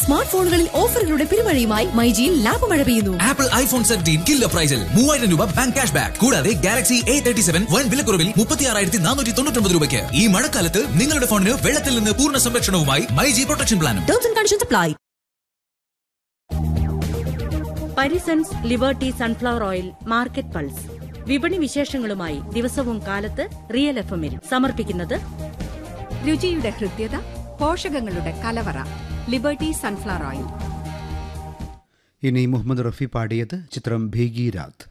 smart ഫോണുകളിൽ ഓഫറുകളുടെ പെരുമഴയുമായി മൈജിയിൽ ലാഭമഴ പെയ്യുന്നു ആപ്പിൾ ഐഫോൺ സെവൻറ്റീൻ കില്ലർ പ്രൈസിൽ മൂവായിരം രൂപ bank cashback Galaxy A thirty seven വൻ വിലക്കുറവിൽ മുപ്പത്തി ആറായിരത്തി നാനൂറ്റി തൊണ്ണൂറ്റൊമ്പത് രൂപയ്ക്ക് ഈ മഴക്കാലത്ത് നിങ്ങളുടെ ഫോണിന് വെള്ളത്തിൽ നിന്ന് പൂർണ്ണ സംരക്ഷണവുമായി മൈജി പ്രൊട്ടക്ഷൻ പ്ലാനും terms and conditions apply Parisons Liberty sunflower oil market pulse വിപണി വിശേഷങ്ങളുമായി ദിവസവും കാലത്ത് റിയൽ എഫ് എമ്മിൽ സമർപ്പിക്കുന്നത് രുചിയുടെ ഹൃദ്യത പോഷകങ്ങളുടെ കലവറ ലിബർട്ടി സൺഫ്ലവർ ഓയിൽ ഇനി മുഹമ്മദ് റഫി പാടിയത് ചിത്രം ഭീഗി രാത്